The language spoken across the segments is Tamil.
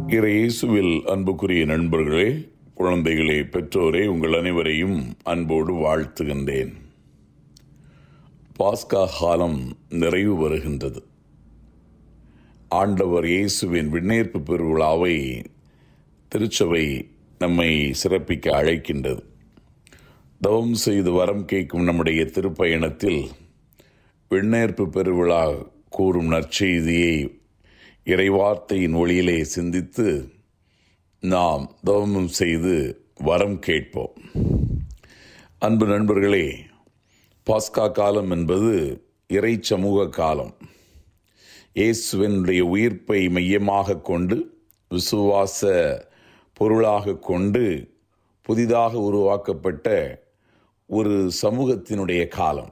இறை இயேசுவில் அன்புக்குரிய நண்பர்களே குழந்தைகளே பெற்றோரே உங்கள் அனைவரையும் அன்போடு வாழ்த்துகின்றேன் பாஸ்கா காலம் நிறைவு வருகின்றது ஆண்டவர் இயேசுவின் விண்ணேற்பு பெருவிழாவை திருச்சபை நம்மை சிறப்பிக்க அழைக்கின்றது தவம் செய்து வரம் கேட்கும் நம்முடைய திருப்பயணத்தில் விண்ணேற்பு பெருவிழா கூறும் நற்செய்தியை இறைவார்த்தையின் ஒளியிலே சிந்தித்து நாம் தவமும் செய்து வரம் கேட்போம் அன்பு நண்பர்களே பாஸ்கா காலம் என்பது இறை சமூக காலம் இயேசுவினுடைய உயிர்ப்பை மையமாக கொண்டு விசுவாச பொருளாக கொண்டு புதிதாக உருவாக்கப்பட்ட ஒரு சமூகத்தினுடைய காலம்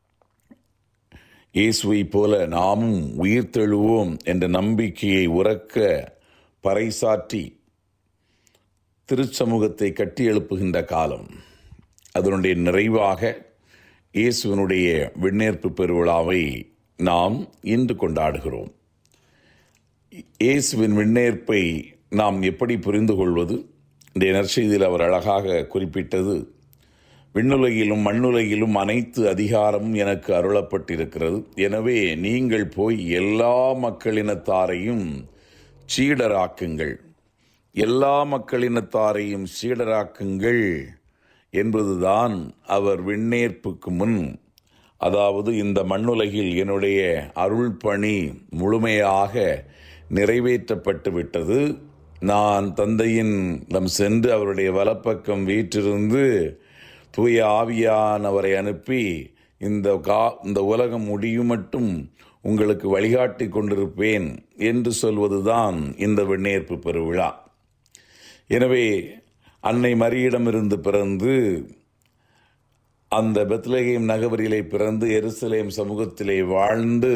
இயேசுவை போல நாமும் உயிர்த்தெழுவோம் என்ற நம்பிக்கையை உறக்க பறைசாற்றி திருச்சமூகத்தை கட்டி எழுப்புகின்ற காலம் அதனுடைய நிறைவாக இயேசுவனுடைய விண்ணேற்பு பெருவிழாவை நாம் இன்று கொண்டாடுகிறோம் இயேசுவின் விண்ணேற்பை நாம் எப்படி புரிந்து கொள்வது இந்த நற்செய்தியில் அவர் அழகாக குறிப்பிட்டது விண்ணுலகிலும் மண்ணுலகிலும் அனைத்து அதிகாரமும் எனக்கு அருளப்பட்டிருக்கிறது எனவே நீங்கள் போய் எல்லா மக்களினத்தாரையும் சீடராக்குங்கள் எல்லா மக்களினத்தாரையும் சீடராக்குங்கள் என்பதுதான் அவர் விண்ணேற்புக்கு முன் அதாவது இந்த மண்ணுலகில் என்னுடைய அருள் பணி முழுமையாக நிறைவேற்றப்பட்டு விட்டது நான் தந்தையின் நம் சென்று அவருடைய வலப்பக்கம் வீற்றிருந்து தூய ஆவியானவரை அனுப்பி இந்த கா இந்த உலகம் முடியும் மட்டும் உங்களுக்கு வழிகாட்டி கொண்டிருப்பேன் என்று சொல்வதுதான் இந்த விண்ணேற்பு பெருவிழா எனவே அன்னை மரியிடமிருந்து பிறந்து அந்த பெத்லகேம் நகவரிலே பிறந்து எருசலேம் சமூகத்திலே வாழ்ந்து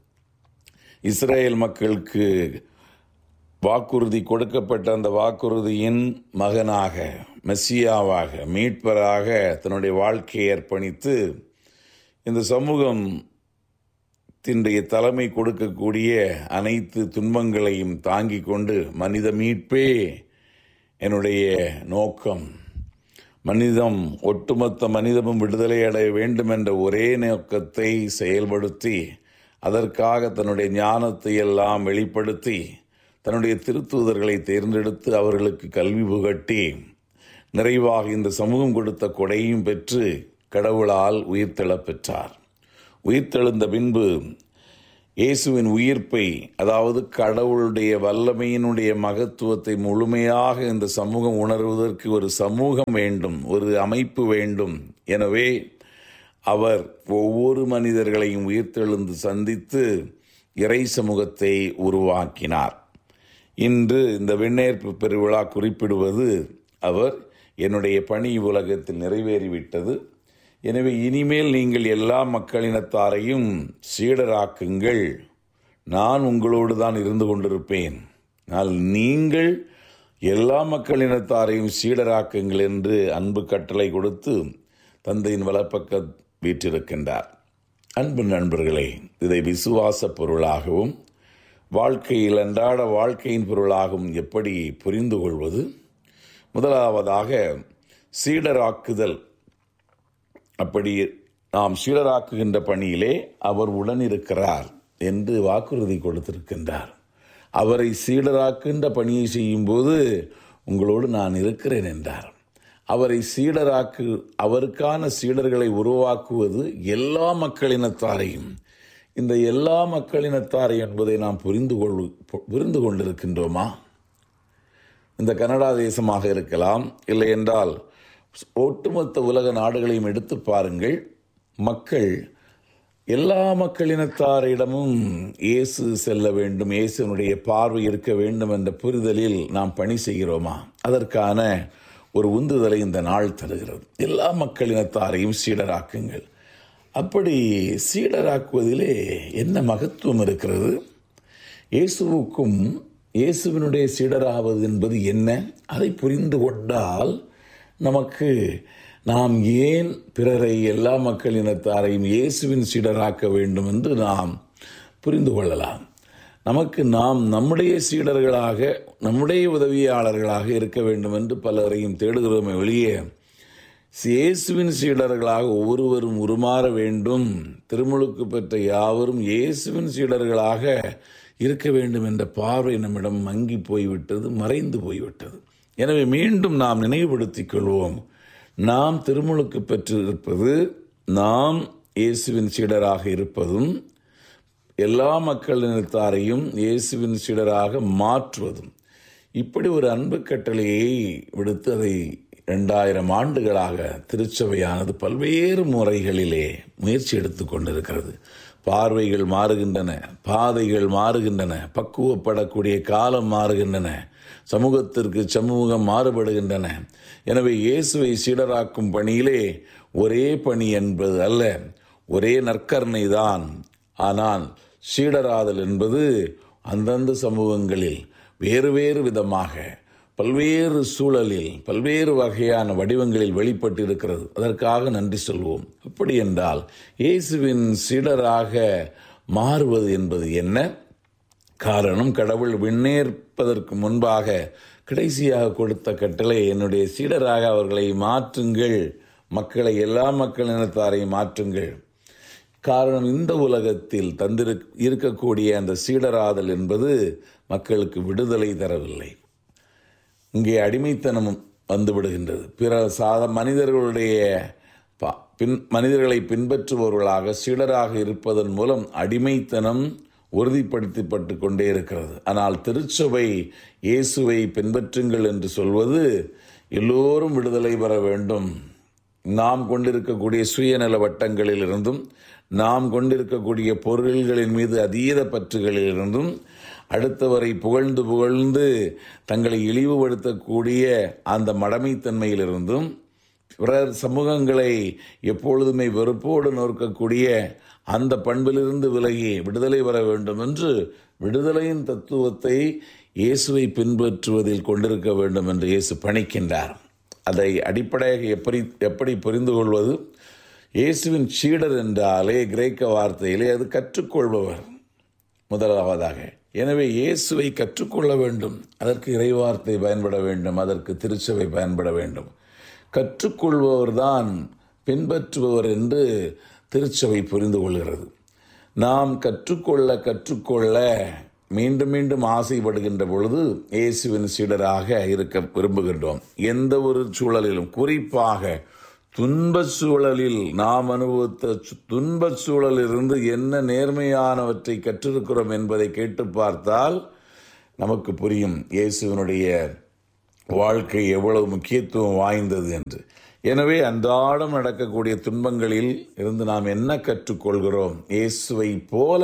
இஸ்ரேல் மக்களுக்கு வாக்குறுதி கொடுக்கப்பட்ட அந்த வாக்குறுதியின் மகனாக மெஸ்ஸியாவாக மீட்பராக தன்னுடைய வாழ்க்கையை அர்ப்பணித்து இந்த சமூகம் தின்றைய தலைமை கொடுக்கக்கூடிய அனைத்து துன்பங்களையும் தாங்கிக் கொண்டு மனித மீட்பே என்னுடைய நோக்கம் மனிதம் ஒட்டுமொத்த மனிதமும் விடுதலை அடைய வேண்டும் என்ற ஒரே நோக்கத்தை செயல்படுத்தி அதற்காக தன்னுடைய ஞானத்தை எல்லாம் வெளிப்படுத்தி தன்னுடைய திருத்தூதர்களை தேர்ந்தெடுத்து அவர்களுக்கு கல்வி புகட்டி நிறைவாக இந்த சமூகம் கொடுத்த கொடையும் பெற்று கடவுளால் உயிர்த்தெழப் பெற்றார் உயிர்த்தெழுந்த பின்பு இயேசுவின் உயிர்ப்பை அதாவது கடவுளுடைய வல்லமையினுடைய மகத்துவத்தை முழுமையாக இந்த சமூகம் உணர்வதற்கு ஒரு சமூகம் வேண்டும் ஒரு அமைப்பு வேண்டும் எனவே அவர் ஒவ்வொரு மனிதர்களையும் உயிர்த்தெழுந்து சந்தித்து இறை சமூகத்தை உருவாக்கினார் இன்று இந்த விண்ணேற்பு பெருவிழா குறிப்பிடுவது அவர் என்னுடைய பணி உலகத்தில் நிறைவேறிவிட்டது எனவே இனிமேல் நீங்கள் எல்லா மக்களினத்தாரையும் சீடராக்குங்கள் நான் உங்களோடு தான் இருந்து கொண்டிருப்பேன் ஆனால் நீங்கள் எல்லா மக்களினத்தாரையும் சீடராக்குங்கள் என்று அன்பு கட்டளை கொடுத்து தந்தையின் வலப்பக்க வீற்றிருக்கின்றார் அன்பு நண்பர்களே இதை விசுவாச பொருளாகவும் வாழ்க்கையில் அன்றாட வாழ்க்கையின் பொருளாகவும் எப்படி புரிந்து கொள்வது முதலாவதாக சீடராக்குதல் அப்படி நாம் சீடராக்குகின்ற பணியிலே அவர் உடனிருக்கிறார் என்று வாக்குறுதி கொடுத்திருக்கின்றார் அவரை சீடராக்குகின்ற பணியை செய்யும்போது உங்களோடு நான் இருக்கிறேன் என்றார் அவரை சீடராக்கு அவருக்கான சீடர்களை உருவாக்குவது எல்லா மக்களினத்தாரையும் இந்த எல்லா மக்களினத்தாரை என்பதை நாம் புரிந்து கொள் புரிந்து கொண்டிருக்கின்றோமா இந்த கனடா தேசமாக இருக்கலாம் இல்லை என்றால் ஒட்டுமொத்த உலக நாடுகளையும் எடுத்து பாருங்கள் மக்கள் எல்லா மக்களினத்தாரிடமும் இயேசு செல்ல வேண்டும் இயேசுனுடைய பார்வை இருக்க வேண்டும் என்ற புரிதலில் நாம் பணி செய்கிறோமா அதற்கான ஒரு உந்துதலை இந்த நாள் தருகிறது எல்லா மக்களினத்தாரையும் சீடராக்குங்கள் அப்படி சீடராக்குவதிலே என்ன மகத்துவம் இருக்கிறது இயேசுவுக்கும் இயேசுவினுடைய சீடராவது என்பது என்ன அதை புரிந்து கொண்டால் நமக்கு நாம் ஏன் பிறரை எல்லா மக்களினத்தாரையும் இயேசுவின் சீடராக்க வேண்டும் என்று நாம் புரிந்து கொள்ளலாம் நமக்கு நாம் நம்முடைய சீடர்களாக நம்முடைய உதவியாளர்களாக இருக்க வேண்டும் என்று பலரையும் தேடுகிறோமே வெளியே இயேசுவின் சீடர்களாக ஒவ்வொருவரும் உருமாற வேண்டும் திருமுழுக்கு பெற்ற யாவரும் இயேசுவின் சீடர்களாக இருக்க வேண்டும் என்ற பார்வை நம்மிடம் மங்கி போய்விட்டது மறைந்து போய்விட்டது எனவே மீண்டும் நாம் நினைவுபடுத்திக் கொள்வோம் நாம் திருமுழுக்கு பெற்றிருப்பது நாம் இயேசுவின் சீடராக இருப்பதும் எல்லா மக்களினத்தாரையும் இயேசுவின் சீடராக மாற்றுவதும் இப்படி ஒரு அன்பு கட்டளையை விடுத்து அதை இரண்டாயிரம் ஆண்டுகளாக திருச்சபையானது பல்வேறு முறைகளிலே முயற்சி எடுத்து கொண்டிருக்கிறது பார்வைகள் மாறுகின்றன பாதைகள் மாறுகின்றன பக்குவப்படக்கூடிய காலம் மாறுகின்றன சமூகத்திற்கு சமூகம் மாறுபடுகின்றன எனவே இயேசுவை சீடராக்கும் பணியிலே ஒரே பணி என்பது அல்ல ஒரே நற்கருணை தான் ஆனால் சீடராதல் என்பது அந்தந்த சமூகங்களில் வேறு வேறு விதமாக பல்வேறு சூழலில் பல்வேறு வகையான வடிவங்களில் வெளிப்பட்டு இருக்கிறது அதற்காக நன்றி சொல்வோம் அப்படி என்றால் இயேசுவின் சீடராக மாறுவது என்பது என்ன காரணம் கடவுள் விண்ணேற்பதற்கு முன்பாக கடைசியாக கொடுத்த கட்டளை என்னுடைய சீடராக அவர்களை மாற்றுங்கள் மக்களை எல்லா மக்கள் இனத்தாரையும் மாற்றுங்கள் காரணம் இந்த உலகத்தில் தந்திரு இருக்கக்கூடிய அந்த சீடராதல் என்பது மக்களுக்கு விடுதலை தரவில்லை இங்கே அடிமைத்தனம் வந்துவிடுகின்றது பிற சாத மனிதர்களுடைய ப- பின் மனிதர்களை பின்பற்றுபவர்களாக சீடராக இருப்பதன் மூலம் அடிமைத்தனம் உறுதிப்படுத்தப்பட்டு கொண்டே இருக்கிறது ஆனால் திருச்சபை இயேசுவை பின்பற்றுங்கள் என்று சொல்வது எல்லோரும் விடுதலை பெற வேண்டும் நாம் கொண்டிருக்கக்கூடிய சுயநல வட்டங்களில் இருந்தும் நாம் கொண்டிருக்கக்கூடிய பொருள்களின் மீது அதீத பற்றுகளில் இருந்தும் அடுத்தவரை புகழ்ந்து புகழ்ந்து தங்களை இழிவுபடுத்தக்கூடிய அந்த மடமைத்தன்மையிலிருந்தும் பிறர் சமூகங்களை எப்பொழுதுமே வெறுப்போடு நோக்கக்கூடிய அந்த பண்பிலிருந்து விலகி விடுதலை பெற வேண்டும் என்று விடுதலையின் தத்துவத்தை இயேசுவை பின்பற்றுவதில் கொண்டிருக்க வேண்டும் என்று இயேசு பணிக்கின்றார் அதை அடிப்படையாக எப்படி எப்படி புரிந்து கொள்வது இயேசுவின் சீடர் என்றாலே கிரேக்க வார்த்தையிலே அது கற்றுக்கொள்பவர் முதலாவதாக எனவே இயேசுவை கற்றுக்கொள்ள வேண்டும் அதற்கு இறைவார்த்தை பயன்பட வேண்டும் அதற்கு திருச்சபை பயன்பட வேண்டும் கற்றுக்கொள்பவர்தான் பின்பற்றுபவர் என்று திருச்சபை புரிந்து கொள்கிறது நாம் கற்றுக்கொள்ள கற்றுக்கொள்ள மீண்டும் மீண்டும் ஆசைப்படுகின்ற பொழுது இயேசுவின் சீடராக இருக்க விரும்புகின்றோம் எந்த ஒரு சூழலிலும் குறிப்பாக துன்பச் சூழலில் நாம் அனுபவித்த சு- துன்பச் சூழலிலிருந்து என்ன நேர்மையானவற்றை கற்றிருக்கிறோம் என்பதை கேட்டு பார்த்தால் நமக்கு புரியும் இயேசுவினுடைய வாழ்க்கை எவ்வளவு முக்கியத்துவம் வாய்ந்தது என்று எனவே அன்றாடம் நடக்கக்கூடிய துன்பங்களில் இருந்து நாம் என்ன கற்றுக்கொள்கிறோம் இயேசுவை போல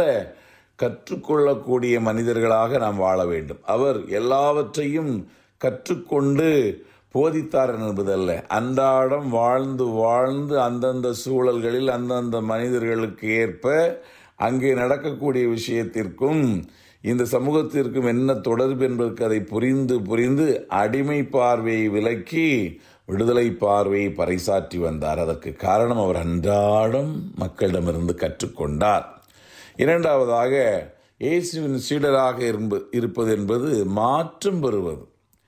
கற்றுக்கொள்ளக்கூடிய மனிதர்களாக நாம் வாழ வேண்டும் அவர் எல்லாவற்றையும் கற்றுக்கொண்டு போதித்தார் என்பதல்ல அன்றாடம் வாழ்ந்து வாழ்ந்து அந்தந்த சூழல்களில் அந்தந்த மனிதர்களுக்கு ஏற்ப அங்கே நடக்கக்கூடிய விஷயத்திற்கும் இந்த சமூகத்திற்கும் என்ன தொடர்பு என்பதற்கு அதை புரிந்து புரிந்து அடிமை பார்வையை விலக்கி விடுதலை பார்வையை பறைசாற்றி வந்தார் அதற்கு காரணம் அவர் அன்றாடம் மக்களிடமிருந்து கற்றுக்கொண்டார் இரண்டாவதாக இயேசுவின் சீடராக இருப்ப- இருப்பது என்பது மாற்றம் பெறுவது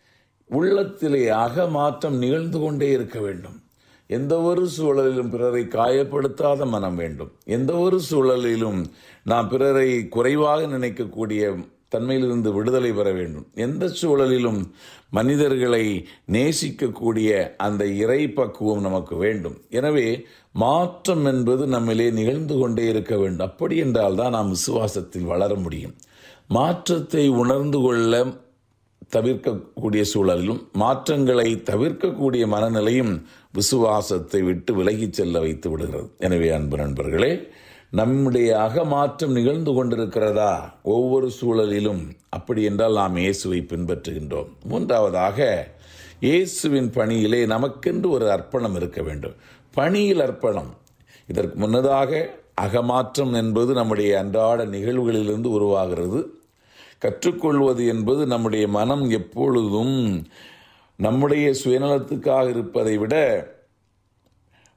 உள்ளத்திலே அகமாற்றம் நிகழ்ந்து கொண்டே இருக்க வேண்டும் எந்த ஒரு சூழலிலும் பிறரை காயப்படுத்தாத மனம் வேண்டும் எந்த ஒரு சூழலிலும் நாம் பிறரை குறைவாக நினைக்கக்கூடிய தன்மையிலிருந்து விடுதலை பெற வேண்டும் எந்த சூழலிலும் மனிதர்களை நேசிக்கக்கூடிய அந்த இறை பக்குவம் நமக்கு வேண்டும் எனவே மாற்றம் என்பது நம்மிலே நிகழ்ந்து கொண்டே இருக்க வேண்டும் அப்படி என்றால் தான் நாம் விசுவாசத்தில் வளர முடியும் மாற்றத்தை உணர்ந்து கொள்ள தவிர்க்கக்கூடிய சூழலிலும் மாற்றங்களை தவிர்க்கக்கூடிய மனநிலையும் விசுவாசத்தை விட்டு விலகிச் செல்ல வைத்து விடுகிறது எனவே அன்பு நண்பர்களே நம்முடைய அகமாற்றம் நிகழ்ந்து கொண்டிருக்கிறதா ஒவ்வொரு சூழலிலும் அப்படி என்றால் நாம் இயேசுவை பின்பற்றுகின்றோம் மூன்றாவதாக இயேசுவின் பணியிலே நமக்கென்று ஒரு அர்ப்பணம் இருக்க வேண்டும் பணியில் அர்ப்பணம் இதற்கு முன்னதாக அகமாற்றம் என்பது நம்முடைய அன்றாட நிகழ்வுகளிலிருந்து உருவாகிறது கற்றுக்கொள்வது என்பது நம்முடைய மனம் எப்பொழுதும் நம்முடைய சுயநலத்துக்காக இருப்பதை விட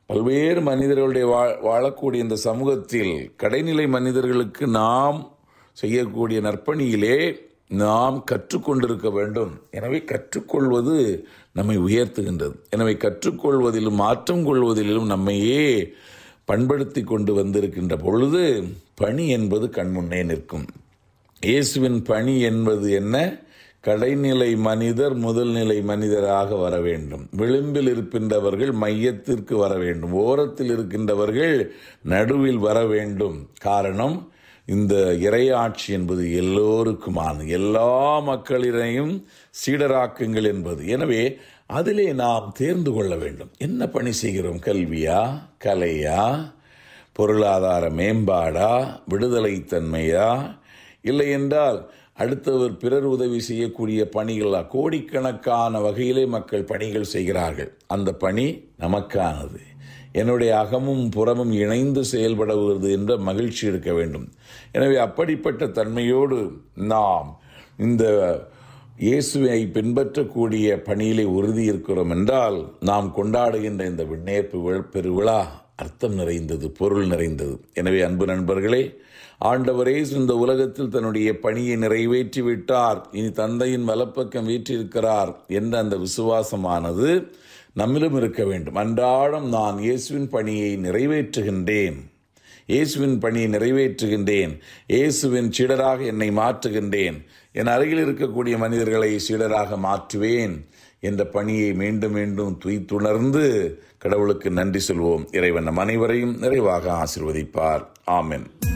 பல்வேறு மனிதர்களுடைய வா வாழக்கூடிய இந்த சமூகத்தில் கடைநிலை மனிதர்களுக்கு நாம் செய்யக்கூடிய நற்பணியிலே நாம் கற்றுக்கொண்டிருக்க வேண்டும் எனவே கற்றுக்கொள்வது நம்மை உயர்த்துகின்றது எனவே கற்றுக்கொள்வதிலும் மாற்றம் கொள்வதிலும் நம்மையே பண்படுத்தி கொண்டு வந்திருக்கின்ற பொழுது பணி என்பது கண்முன்னே நிற்கும் இயேசுவின் பணி என்பது என்ன கடைநிலை மனிதர் முதல்நிலை மனிதராக வர வேண்டும் விளிம்பில் இருக்கின்றவர்கள் மையத்திற்கு வர வேண்டும் ஓரத்தில் இருக்கின்றவர்கள் நடுவில் வர வேண்டும் காரணம் இந்த இறையாட்சி என்பது எல்லோருக்குமான எல்லா மக்களிடையும் சீடராக்குங்கள் என்பது எனவே அதிலே நாம் தேர்ந்து கொள்ள வேண்டும் என்ன பணி செய்கிறோம் கல்வியா கலையா பொருளாதார மேம்பாடா விடுதலை தன்மையா இல்லை என்றால் அடுத்தவர் பிறர் உதவி செய்யக்கூடிய பணிகளா கோடிக்கணக்கான வகையிலே மக்கள் பணிகள் செய்கிறார்கள் அந்த பணி நமக்கானது என்னுடைய அகமும் புறமும் இணைந்து செயல்படுவது என்ற மகிழ்ச்சி இருக்க வேண்டும் எனவே அப்படிப்பட்ட தன்மையோடு நாம் இந்த இயேசுவை பின்பற்றக்கூடிய பணியிலே உறுதி இருக்கிறோம் என்றால் நாம் கொண்டாடுகின்ற இந்த விண்ணேற்பு பெருவிழா அர்த்தம் நிறைந்தது பொருள் நிறைந்தது எனவே அன்பு நண்பர்களே ஆண்டவரே இந்த உலகத்தில் தன்னுடைய பணியை நிறைவேற்றி விட்டார் இனி தந்தையின் வலப்பக்கம் வீற்றிருக்கிறார் என்ற அந்த விசுவாசமானது நம்மிலும் இருக்க வேண்டும் அன்றாடம் நான் இயேசுவின் பணியை நிறைவேற்றுகின்றேன் இயேசுவின் பணியை நிறைவேற்றுகின்றேன் இயேசுவின் சீடராக என்னை மாற்றுகின்றேன் என் அருகில் இருக்கக்கூடிய மனிதர்களை சீடராக மாற்றுவேன் என்ற பணியை மீண்டும் மீண்டும் துய்த்துணர்ந்து கடவுளுக்கு நன்றி சொல்வோம் இறைவன் நம் அனைவரையும் நிறைவாக ஆசிர்வதிப்பார் ஆமென்